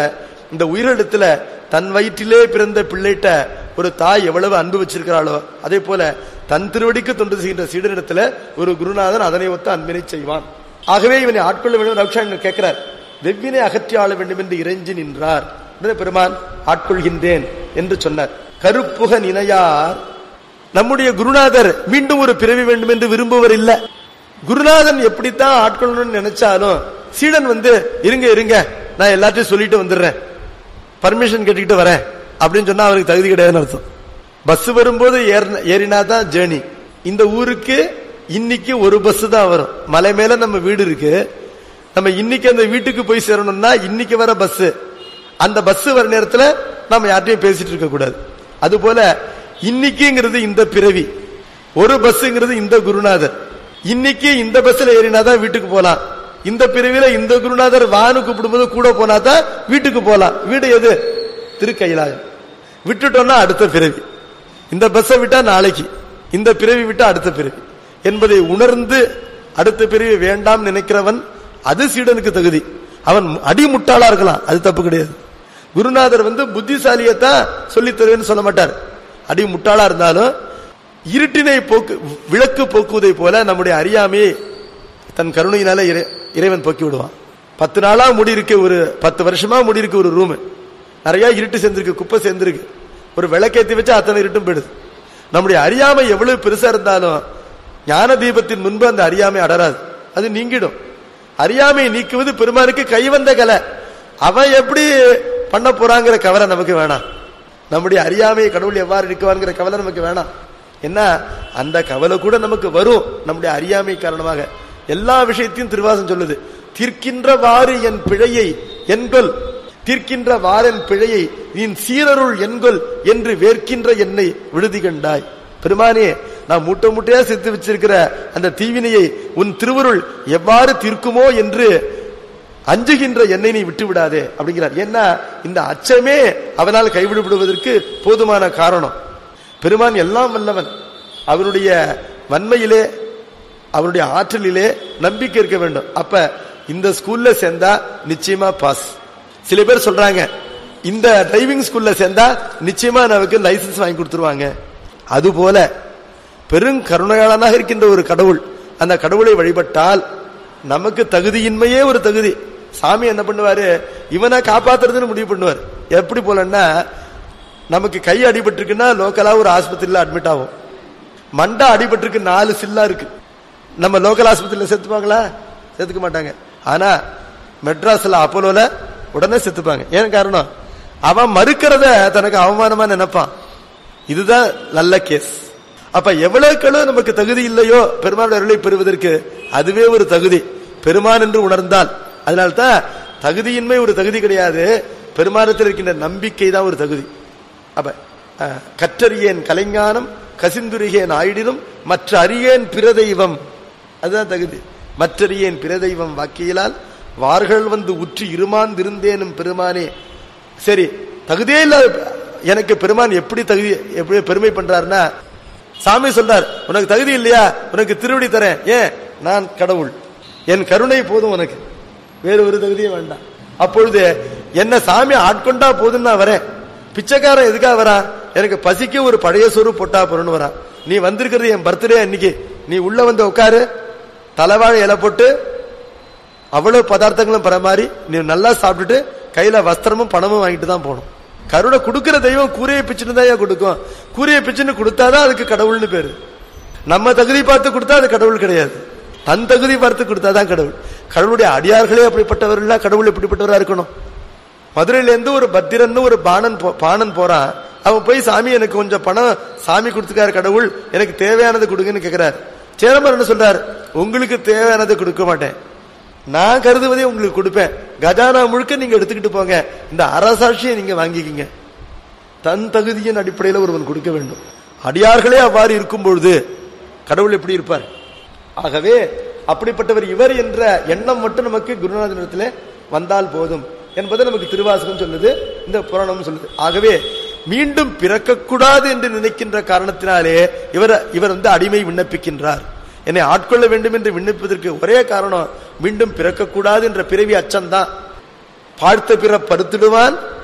இந்த உயிரிடத்துல தன் வயிற்றிலே பிறந்த பிள்ளைட்ட ஒரு தாய் எவ்வளவு அன்பு வச்சிருக்கிறாளோ அதே போல தன் திருவடிக்கு தொண்டு செய்கின்ற சீடனிடத்துல ஒரு குருநாதன் அதனை ஒத்த அன்பினை செய்வான் ஆகவே இவனை ஆட்கொள்ள வேண்டும் ரவுஷாங்க கேட்கிறார் வெவ்வினை அகற்றி ஆள வேண்டும் என்று இறைஞ்சி நின்றார் உடனே பெருமான் ஆட்கொள்கின்றேன் என்று சொன்னார் கருப்புக நினையார் நம்முடைய குருநாதர் மீண்டும் ஒரு பிறவி வேண்டும் என்று விரும்புவர் இல்ல குருநாதன் எப்படித்தான் ஆட்கொள்ளணும்னு நினைச்சாலும் சீடன் வந்து இருங்க இருங்க நான் எல்லாத்தையும் சொல்லிட்டு வந்துடுறேன் பர்மிஷன் கேட்டுக்கிட்டு வரேன் அப்படின்னு சொன்னா அவருக்கு தகுதி கிடையாதுன்னு அர்த்தம் பஸ் வரும்போது ஏறின- ஏறினா தான் ஜேர்னி இந்த ஊருக்கு இன்னைக்கு ஒரு பஸ் தான் வரும் மலை மேல நம்ம வீடு இருக்கு நம்ம இன்னைக்கு அந்த வீட்டுக்கு போய் சேரணும்னா இன்னைக்கு வர பஸ் அந்த பஸ் வர நேரத்துல நம்ம யார்ட்டையும் பேசிட்டு இருக்க கூடாது அது போல இன்னைக்குங்கிறது இந்த பிறவி ஒரு பஸ்ங்கிறது இந்த குருநாதர் இன்னைக்கு இந்த பஸ்ல ஏறினாதான் வீட்டுக்கு போலாம் இந்த பிரிவில இந்த குருநாதர் வானு கூப்பிடும்போது கூட போனாதான் வீட்டுக்கு போலாம் வீடு எது திருக்கைலாயம் விட்டுட்டோம்னா அடுத்த பிறவி இந்த பஸ்ஸை விட்டா நாளைக்கு இந்த பிறவி விட்டா அடுத்த பிறவி என்பதை உணர்ந்து அடுத்த பிறவி வேண்டாம் நினைக்கிறவன் அது சீடனுக்கு தகுதி அவன் அடிமுட்டாளா இருக்கலாம் அது தப்பு கிடையாது குருநாதர் வந்து புத்திசாலியத்தான் சொல்லித் தருவேன்னு சொல்ல மாட்டார் அடி முட்டாளா இருந்தாலும் இருட்டினை போக்கு விளக்கு போக்குவதை போல நம்முடைய அறியாமையை தன் கருணையினால இறை- இறைவன் போக்கி விடுவான் பத்து நாளா முடி இருக்கு ஒரு பத்து வருஷமா முடி இருக்கு ஒரு ரூம் நிறைய இருட்டு சேர்ந்திருக்கு குப்பை சேர்ந்திருக்கு ஒரு விளக்கேத்தி வச்சா அத்தனை இருட்டும் போயிடுது நம்முடைய அறியாமை எவ்வளவு பெருசா இருந்தாலும் ஞான தீபத்தின் முன்பு அந்த அறியாமை அடராது அது நீங்கிடும் அறியாமையை நீக்குவது பெருமானுக்கு கைவந்த கலை அவன் எப்படி பண்ண போறாங்கிற கவலை நமக்கு வேணாம் நம்முடைய அறியாமையை கடவுள் எவ்வாறு நீக்குவான்ங்கிற கவலை நமக்கு வேணாம் என்ன அந்த கவலை கூட நமக்கு வரும் நம்முடைய அறியாமை காரணமாக எல்லா விஷயத்தையும் திருவாசம் சொல்லுது தீர்க்கின்றவாறு என் பிழையை என்கொல் தீர்க்கின்ற வாரன் பிழையை நீ சீரருள் என்கொல் என்று வேர்க்கின்ற என்னை விடுதி கண்டாய் பெருமானே நான் மூட்டை மூட்டையா சேர்த்து வச்சிருக்கிற அந்த தீவினையை உன் திருவருள் எவ்வாறு தீர்க்குமோ என்று அஞ்சுகின்ற என்னை நீ விட்டு விடாதே அப்படிங்கிறார் ஏன்னா இந்த அச்சமே அவனால் கைவிடுபடுவதற்கு போதுமான காரணம் பெருமான் எல்லாம் வல்லவன் அவருடைய வன்மையிலே அவருடைய ஆற்றலிலே நம்பிக்கை இருக்க வேண்டும் அப்ப இந்த ஸ்கூல்ல சேர்ந்தா நிச்சயமா பாஸ் சில பேர் சொல்றாங்க இந்த டிரைவிங் ஸ்கூல்ல சேர்ந்தா நிச்சயமா நமக்கு லைசன்ஸ் வாங்கி கொடுத்துருவாங்க அதுபோல பெருங்கருணையாளனாக இருக்கின்ற ஒரு கடவுள் அந்த கடவுளை வழிபட்டால் நமக்கு தகுதியின்மையே ஒரு தகுதி சாமி என்ன பண்ணுவாரு இவனை காப்பாத்துறதுன்னு முடிவு பண்ணுவார் எப்படி போலன்னா நமக்கு கை அடிபட்டிருக்குன்னா லோக்கலா ஒரு ஆஸ்பத்திரியில அட்மிட் ஆகும் மண்டை அடிபட்டிருக்கு நாலு சில்லா இருக்கு நம்ம லோக்கல் ஆஸ்பத்திரியில செத்துப்பாங்களா செத்துக்க மாட்டாங்க ஆனா மெட்ராஸ்ல அப்போலோல உடனே செத்துப்பாங்க ஏன் காரணம் அவன் மறுக்கிறத தனக்கு அவமானமா நினைப்பான் இதுதான் நல்ல கேஸ் அப்ப எவ்வளவுக்களோ நமக்கு தகுதி இல்லையோ பெருமானுடைய அருளை பெறுவதற்கு அதுவே ஒரு தகுதி பெருமான் என்று உணர்ந்தால் அதனால்தான் தகுதியின்மை ஒரு தகுதி கிடையாது பெருமானத்தில் இருக்கின்ற நம்பிக்கை தான் ஒரு தகுதி அப்ப அஹ், கற்றறியேன் கலைஞானம் கசிந்துருகேன் ஆயிடினும் மற்ற அறியேன் பிற தெய்வம் அதுதான் தகுதி மற்றறியேன் பிற தெய்வம் வாக்கியலால் வார்கள் வந்து உற்று இருமாந்திருந்தேனும் பெருமானே சரி தகுதியே இல்ல எனக்கு பெருமான் எப்படி தகுதி எப்படி பெருமை பண்றாருன்னா சாமி சொல்றார் உனக்கு தகுதி இல்லையா உனக்கு திருவடி தரேன் ஏன் நான் கடவுள் என் கருணை போதும் உனக்கு வேறு ஒரு தகுதியும் வேண்டாம் அப்பொழுது என்ன சாமி ஆட்கொண்டா போதும் நான் வரேன் பிச்சைக்காரன் எதுக்காக வரா எனக்கு பசிக்கு ஒரு பழைய சோறு போட்டா போறன்னு வரா நீ வந்திருக்கிறது என் பர்த்டே அன்னைக்கு நீ உள்ள வந்து உட்காரு தலைவாழை இலை போட்டு அவ்வளவு பதார்த்தங்களும் பரமாறி நீ நல்லா சாப்பிட்டுட்டு கையில வஸ்திரமும் பணமும் வாங்கிட்டு தான் போகணும் கருணை கொடுக்கிற தெய்வம் கூரையை பிச்சுன்னு தான் ஏன் கொடுக்கும் கூரையை பிச்சுன்னு கொடுத்தாதான் அதுக்கு கடவுள்னு பேரு நம்ம தகுதி பார்த்து கொடுத்தா அது கடவுள் கிடையாது தன் தகுதி பார்த்து கொடுத்தாதான் கடவுள் கடவுளுடைய அடியார்களே அப்படிப்பட்டவர்கள் கடவுள் எப்படிப்பட்டவரா இருக்கணும் மதுரையில இருந்து ஒரு பத்திரன்னு ஒரு பாணன் போ- பாணன் போறான் அவன் போய் சாமி எனக்கு கொஞ்சம் பணம் சாமி கொடுத்துக்காரு கடவுள் எனக்கு தேவையானது கொடுங்கன்னு கேக்குறாரு சேரம்பர் என்ன சொல்றாரு உங்களுக்கு தேவையானதை கொடுக்க மாட்டேன் நான் கருதுவதே உங்களுக்கு கொடுப்பேன் கஜானா முழுக்க நீங்க எடுத்துக்கிட்டு போங்க இந்த அரசாட்சியை நீங்க வாங்கிக்கிங்க தன் தகுதியின் அடிப்படையில் ஒருவன் கொடுக்க வேண்டும் அடியார்களே அவ்வாறு இருக்கும் பொழுது கடவுள் எப்படி இருப்பார் ஆகவே அப்படிப்பட்டவர் இவர் என்ற எண்ணம் மட்டும் நமக்கு குருநாதனிடத்தில் வந்தால் போதும் என்பதை நமக்கு திருவாசகம் சொல்லுது இந்த புராணம் சொல்லுது ஆகவே மீண்டும் பிறக்கக்கூடாது என்று நினைக்கின்ற காரணத்தினாலே இவர் இவர் வந்து அடிமை விண்ணப்பிக்கின்றார் என்னை ஆட்கொள்ள வேண்டும் என்று விண்ணப்பிப்பதற்கு ஒரே காரணம் மீண்டும் பிறக்கக்கூடாது என்ற பிறவி அச்சம்தான் பார்த்த பிற படுத்திடுவான்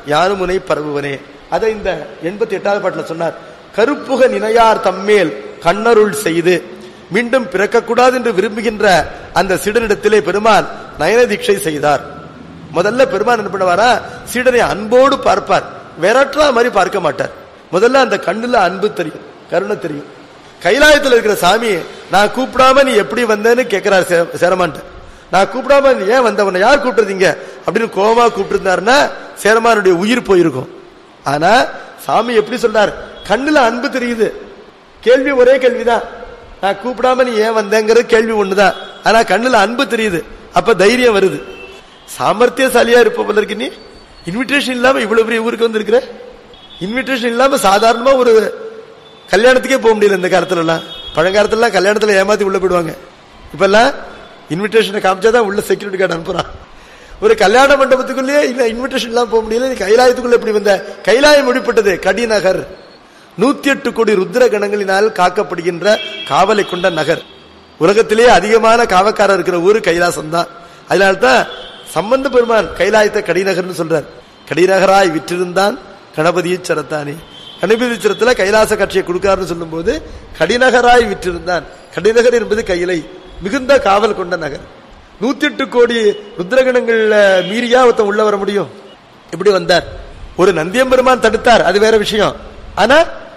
யாரும் உனை பரவுவனே அதை இந்த எண்பத்தி எட்டாவது பாட்டுல சொன்னார் கருப்புக நினையார் தம்மேல் கண்ணருள் செய்து மீண்டும் பிறக்கக்கூடாது என்று விரும்புகின்ற அந்த சீடனிடத்திலே பெருமான் நயன தீட்சை செய்தார் முதல்ல பெருமான் என்ன பண்ணுவாரா சீடனை அன்போடு பார்ப்பார் விரட்டா மாதிரி பார்க்க மாட்டார் முதல்ல அந்த கண்ணுல அன்பு தெரியும் கருணை தெரியும் கைலாயத்துல இருக்கிற சாமி நான் கூப்பிடாம நீ எப்படி வந்தேன்னு கேட்கிறார் சே- சேரமான்ட்ட நான் கூப்பிடாம நீ ஏன் வந்த உன்னை யார் கூப்பிட்டுருந்தீங்க அப்படின்னு கோவமா கூப்பிட்டு இருந்தாருன்னா சேரமானுடைய உயிர் போயிருக்கும் ஆனா சாமி எப்படி சொல்றார் கண்ணுல அன்பு தெரியுது கேள்வி ஒரே கேள்விதான் நான் கூப்பிடாம நீ ஏன் வந்தேங்கிறது கேள்வி ஒண்ணுதான் ஆனா கண்ணுல அன்பு தெரியுது அப்ப தைரியம் வருது சாமர்த்தியசாலியா இருப்ப போல இருக்கு நீ இன்விடேஷன் இல்லாம இவ்வளவு பெரிய ஊருக்கு வந்திருக்கிற இன்விடேஷன் இல்லாம சாதாரணமா ஒரு கல்யாணத்துக்கே போக முடியல இந்த காலத்துல எல்லாம் பழங்காலத்துல எல்லாம் கல்யாணத்துல ஏமாத்தி உள்ள போயிடுவாங்க இப்ப எல்லாம் இன்விடேஷனை காமிச்சாதான் உள்ள செக்யூரிட்டி கார்டு அனுப்புறான் ஒரு கல்யாண மண்டபத்துக்குள்ளேயே இல்ல இன்விடேஷன் இல்லாம போக முடியல நீ கைலாயத்துக்குள்ள எப்படி வந்த கைலாயம் முடிப்பட்டது கடிநகர் நூத்தி எட்டு கோடி ருத்ர கணங்களினால் காக்கப்படுகின்ற காவலை கொண்ட நகர் உலகத்திலேயே அதிகமான காவக்காரர் இருக்கிற ஊரு கைலாசம் தான் அதனால்தான் சம்பந்த பெருமான் கைலாயத்தை கடிநகர்னு சொல்றார் கடிநகராய் விற்றிருந்தான் கணபதியை சரத்தானே கணபதி சிரத்துல கைலாச காட்சியை கொடுக்காருன்னு சொல்லும்போது கடிநகராய் விற்றிருந்தான் கடிநகர் என்பது கையிலை மிகுந்த காவல் கொண்ட நகர் நூத்தி எட்டு கோடி ருத்ரகணங்கள் மீறியா ஒருத்தன் உள்ள வர முடியும் இப்படி வந்தார் ஒரு நந்தியம்பெருமான் தடுத்தார் அது வேற விஷயம் ஆனா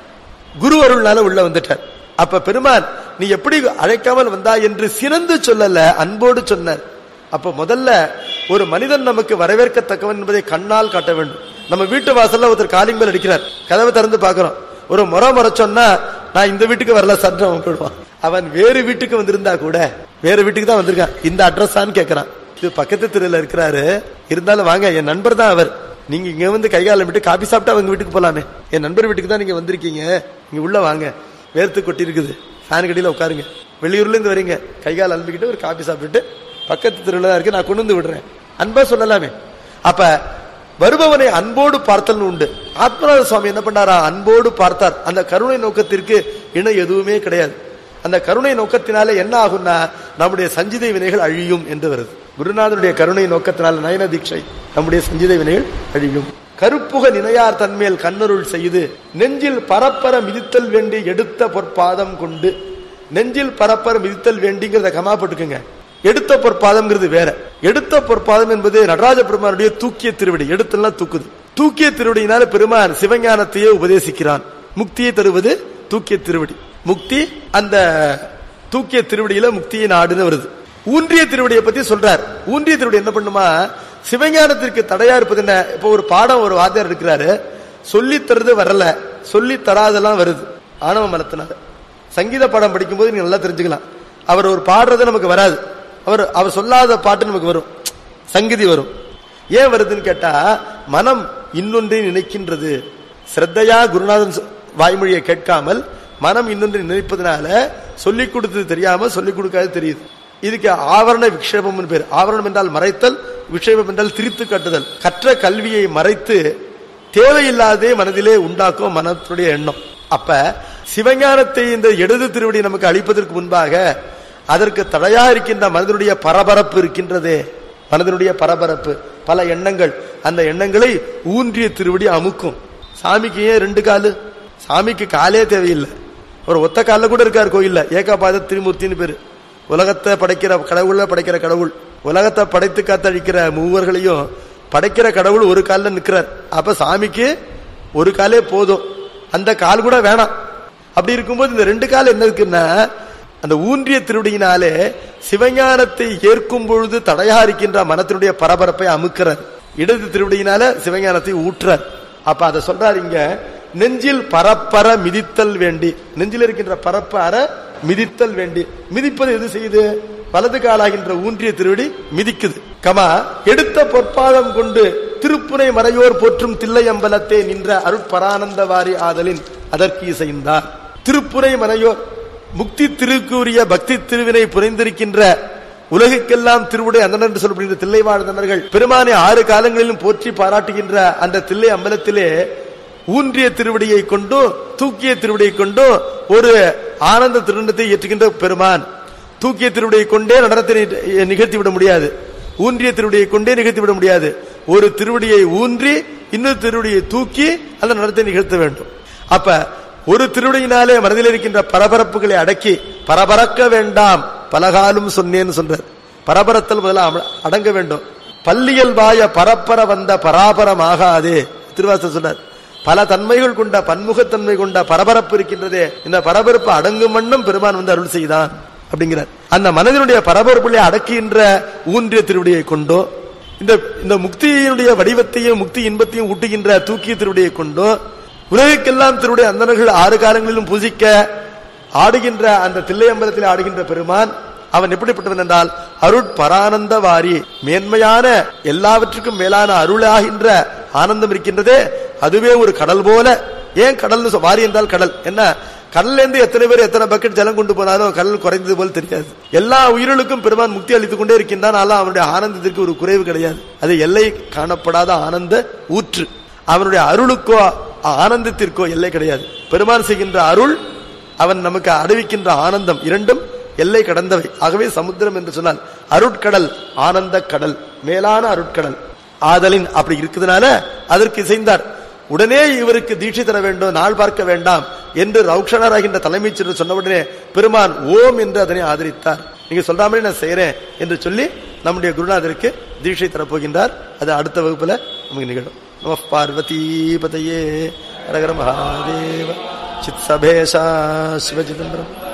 குரு அருள்னால உள்ள வந்துட்டார் அப்ப பெருமான் நீ எப்படி அழைக்காமல் வந்தா என்று சிறந்து சொல்லல அன்போடு சொன்னார் அப்ப முதல்ல ஒரு மனிதன் நமக்கு வரவேற்கத்தக்கவன் என்பதை கண்ணால் காட்ட வேண்டும் நம்ம வீட்டு வாசல்ல ஒருத்தர் காலிங் மேல் அடிக்கிறார் கதவை திறந்து பாக்குறோம் ஒரு முறை முறை சொன்னா நான் இந்த வீட்டுக்கு வரல சற்று அவன் போயிடுவான் அவன் வேறு வீட்டுக்கு வந்திருந்தா கூட வேற வீட்டுக்கு தான் வந்திருக்கான் இந்த அட்ரஸான்னு கேட்கறான் இது பக்கத்து தெருவில் இருக்கிறாரு இருந்தாலும் வாங்க என் நண்பர் தான் அவர் நீங்க இங்க வந்து கைகாலம் விட்டு காபி சாப்பிட்டு அவங்க வீட்டுக்கு போலாமே என் நண்பர் வீட்டுக்கு தான் நீங்க வந்திருக்கீங்க இங்க உள்ள வாங்க வேர்த்து கொட்டி இருக்குது ஃபேன் கடியில உட்காருங்க வெளியூர்ல இருந்து வரீங்க கைகால் அனுப்பிக்கிட்டு ஒரு காபி சாப்பிட்டுட்டு பக்கத்து தெருவில் தான் இருக்கு நான் கொண்டு வந்து விடுறேன் அன்பா சொல்லலாமே அப்ப வருபவனை அன்போடு பார்த்தல்னு உண்டு ஆத்மநாத சுவாமி என்ன பண்ணாரா அன்போடு பார்த்தார் அந்த கருணை நோக்கத்திற்கு இணை எதுவுமே கிடையாது அந்த கருணை நோக்கத்தினால என்ன ஆகும்னா நம்முடைய சஞ்சிதை வினைகள் அழியும் என்று வருது குருநாதருடைய கருணை நோக்கத்தினால நயன தீட்சை நம்முடைய சஞ்சிதை வினைகள் அழியும் கருப்புக நினையார் தன்மேல் கண்ணருள் செய்து நெஞ்சில் பரப்பர மிதித்தல் வேண்டி எடுத்த பொற்பாதம் கொண்டு நெஞ்சில் பரப்பர மிதித்தல் வேண்டிங்கிறத கமா போட்டுக்குங்க எடுத்த பொற்பாதம்ங்கிறது வேற எடுத்த பொற்பாதம் என்பது நடராஜ பெருமானுடைய தூக்கிய திருவடி எடுத்தெல்லாம் தூக்குது தூக்கிய திருவடியினால பெருமான் சிவஞானத்தையே உபதேசிக்கிறான் முக்தியை தருவது தூக்கிய திருவடி முக்தி அந்த தூக்கிய திருவடியில முக்தியை நாடுன்னு வருது ஊன்றிய திருவடியை பத்தி சொல்றார் ஊன்றிய திருவடி என்ன பண்ணுமா சிவஞானத்திற்கு தடையா இருப்பது என்ன இப்ப ஒரு பாடம் ஒரு வாத்தியார் இருக்கிறாரு சொல்லி தருது வரல சொல்லி தராதெல்லாம் வருது ஆணவ மலத்தினால சங்கீத பாடம் படிக்கும்போது நீங்க நல்லா தெரிஞ்சுக்கலாம் அவர் ஒரு பாடுறது நமக்கு வராது அவர் அவர் சொல்லாத பாட்டு நமக்கு வரும் சங்கீதி வரும் ஏன் வருதுன்னு கேட்டா மனம் இன்னொன்றை நினைக்கின்றது ஸ்ரத்தையா குருநாதன் சொ- வாய்மொழியை கேட்காமல் மனம் இன்னொன்றை நினைப்பதனால சொல்லிக் கொடுத்தது தெரியாம சொல்லிக் கொடுக்காது தெரியுது இதுக்கு ஆவரண விக்ஷேபம் பேர் ஆவரணம் என்றால் மறைத்தல் விக்ஷேபம் என்றால் திரித்து கட்டுதல் கற்ற கல்வியை மறைத்து தேவையில்லாதே மனதிலே உண்டாக்கும் மனத்துடைய எண்ணம் அப்ப சிவஞானத்தை இந்த இடது திருவடி நமக்கு அளிப்பதற்கு முன்பாக அதற்கு தடையா இருக்கின்ற மனதினுடைய பரபரப்பு இருக்கின்றதே மனதினுடைய பரபரப்பு பல எண்ணங்கள் அந்த எண்ணங்களை ஊன்றிய திருவடி அமுக்கும் சாமிக்கு ஏன் ரெண்டு காலு சாமிக்கு காலே தேவையில்லை ஒரு ஒத்த காலில் கூட இருக்கார் கோயில்ல ஏகாபாத திரிமூர்த்தின்னு பேரு உலகத்தை படைக்கிற கடவுள படைக்கிற கடவுள் உலகத்தை படைத்து காத்தழிக்கிற மூவர்களையும் படைக்கிற கடவுள் ஒரு காலில் நிக்கிறார் அப்ப சாமிக்கு ஒரு காலே போதும் அந்த கால் கூட வேணாம் அப்படி இருக்கும்போது இந்த ரெண்டு கால் என்ன இருக்குன்னா அந்த ஊன்றிய திருவடியினாலே சிவஞானத்தை ஏற்கும் பொழுது தடையா இருக்கின்ற மனத்தினுடைய பரபரப்பை அமுக்கிறார் இடது திருவடியினால சிவஞானத்தை ஊற்றுறார் அப்ப அதை சொல்றாரு இங்க நெஞ்சில் பரப்பர மிதித்தல் வேண்டி நெஞ்சில் இருக்கின்ற பரப்ப அற மிதித்தல் வேண்டி மிதிப்பது எது செய்யுது வலது காலாகின்ற ஊன்றிய திருவடி மிதிக்குது கமா எடுத்த பொற்பாதம் கொண்டு திருப்புனை மறையோர் போற்றும் தில்லை அம்பலத்தே நின்ற அருட்பரானந்தவாரி ஆதலின் அதற்கு இசைந்தார் திருப்புனை மறையோர் முக்தி திருக்கூறிய பக்தி திருவினை புரிந்திருக்கின்ற உலகுக்கெல்லாம் திருவுடை அந்தனர் என்று சொல்லப்படுகிற தில்லை வாழ்ந்தனர்கள் பெருமானை ஆறு காலங்களிலும் போற்றி பாராட்டுகின்ற அந்த தில்லை அம்பலத்திலே ஊன்றிய திருவடியை கொண்டும் தூக்கிய திருவடியை கொண்டும் ஒரு ஆனந்த திருநத்தை ஏற்றுகின்ற பெருமான் தூக்கிய திருவடியை கொண்டே நடனத்தை நிகழ்த்தி விட முடியாது ஊன்றிய திருவடியை கொண்டே நிகழ்த்தி விட முடியாது ஒரு திருவடியை ஊன்றி இன்னொரு திருவடியை தூக்கி அந்த நடத்தை நிகழ்த்த வேண்டும் அப்ப ஒரு திருவடியினாலே மனதில் இருக்கின்ற பரபரப்புகளை அடக்கி பரபரக்க வேண்டாம் பலகாலும் சொன்னேன்னு சொல்றார் பரபரத்தல் முதல்ல அம- அடங்க வேண்டும் பள்ளியல் வாய பரப்பர வந்த பராபரமாகாதே திருவாசர் சொன்னார் பல தன்மைகள் கொண்ட பன்முகத்தன்மை கொண்ட பரபரப்பு இருக்கின்றதே இந்த பரபரப்பு அடங்கும் வண்ணம் பெருமான் வந்து அருள் செய்தான் அப்படிங்கிறார் அந்த மனதினுடைய பரபரப்புகளை அடக்குகின்ற ஊன்றிய திருவடியை கொண்டோ இந்த இந்த முக்தியினுடைய வடிவத்தையும் முக்தி இன்பத்தையும் ஊட்டுகின்ற தூக்கிய திருவடியை கொண்டோ உலகுக்கெல்லாம் திருவுடைய அந்தனர்கள் ஆறு காலங்களிலும் பூஜிக்க ஆடுகின்ற அந்த தில்லையம்பலத்தில் ஆடுகின்ற பெருமான் அவன் எப்படிப்பட்டவன் என்றால் அருட்பரானந்த வாரி மேன்மையான எல்லாவற்றுக்கும் மேலான அருளாகின்ற ஆனந்தம் இருக்கின்றதே அதுவே ஒரு கடல் போல ஏன் கடல்னு சொ- வாரி என்றால் கடல் என்ன கடல்ல இருந்து எத்தனை பேர் எத்தனை பக்கெட் ஜலம் கொண்டு போனாலும் கடல் குறைந்தது போல் தெரியாது எல்லா உயிர்களுக்கும் பெருமான் முக்தி அளித்துக் கொண்டே இருக்கின்றான் ஆனால் அவனுடைய ஆனந்தத்திற்கு ஒரு குறைவு கிடையாது அது எல்லை காணப்படாத ஆனந்த ஊற்று அவனுடைய அருளுக்கோ ஆனந்தத்திற்கோ எல்லை கிடையாது பெருமான் செய்கின்ற அருள் அவன் நமக்கு அறிவிக்கின்ற ஆனந்தம் இரண்டும் எல்லை கடந்தவை ஆகவே சமுத்திரம் என்று சொன்னால் அருட்கடல் ஆனந்த கடல் மேலான அருட்கடல் ஆதலின் அப்படி இருக்குதுனால அதற்கு இசைந்தார் உடனே இவருக்கு தீட்சை தர வேண்டும் நாள் பார்க்க வேண்டாம் என்று ரவுக்ஷணராகின்ற தலைமைச் செயலர் சொன்ன உடனே பெருமான் ஓம் என்று அதனை ஆதரித்தார் நீங்க சொல்ற மாதிரி நான் செய்யறேன் என்று சொல்லி நம்முடைய குருநாதருக்கு தீட்சை தரப்போகின்றார் அது அடுத்த வகுப்புல நமக்கு நிகழும் நம பார்வதி பதையே ஹரஹர மகாதேவ சித் சபேஷா சிவஜிதம்பரம்